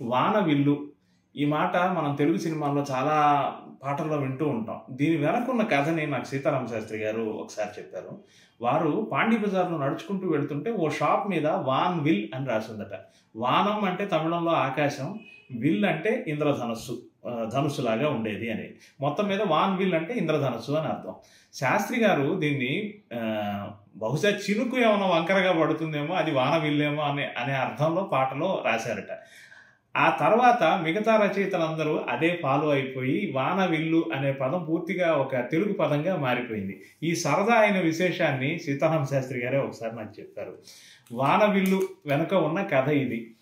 వానవిల్లు ఈ మాట మనం తెలుగు సినిమాల్లో చాలా పాటల్లో వింటూ ఉంటాం దీని వెనకున్న కథని నాకు సీతారామ శాస్త్రి గారు ఒకసారి చెప్పారు వారు పాండి బజార్లో నడుచుకుంటూ వెళ్తుంటే ఓ షాప్ మీద వాన్ విల్ అని రాసిందట వానం అంటే తమిళంలో ఆకాశం విల్ అంటే ఇంద్రధనస్సు ఆ, ధనుస్సులాగా ఉండేది అని మొత్తం మీద వాన్ విల్ అంటే ఇంద్రధనస్సు అని అర్థం శాస్త్రి గారు దీన్ని ఆ, బహుశా చినుకు ఏమైనా వంకరగా పడుతుందేమో అది వాన విల్లేమో అనే అనే అర్థంలో పాటలో రాశారట ఆ తర్వాత మిగతా రచయితలందరూ అదే ఫాలో అయిపోయి వాన విల్లు అనే పదం పూర్తిగా ఒక తెలుగు పదంగా మారిపోయింది ఈ సరదా అయిన విశేషాన్ని సీతారామ శాస్త్రి గారే ఒకసారి నాకు చెప్పారు వాన విల్లు వెనుక ఉన్న కథ ఇది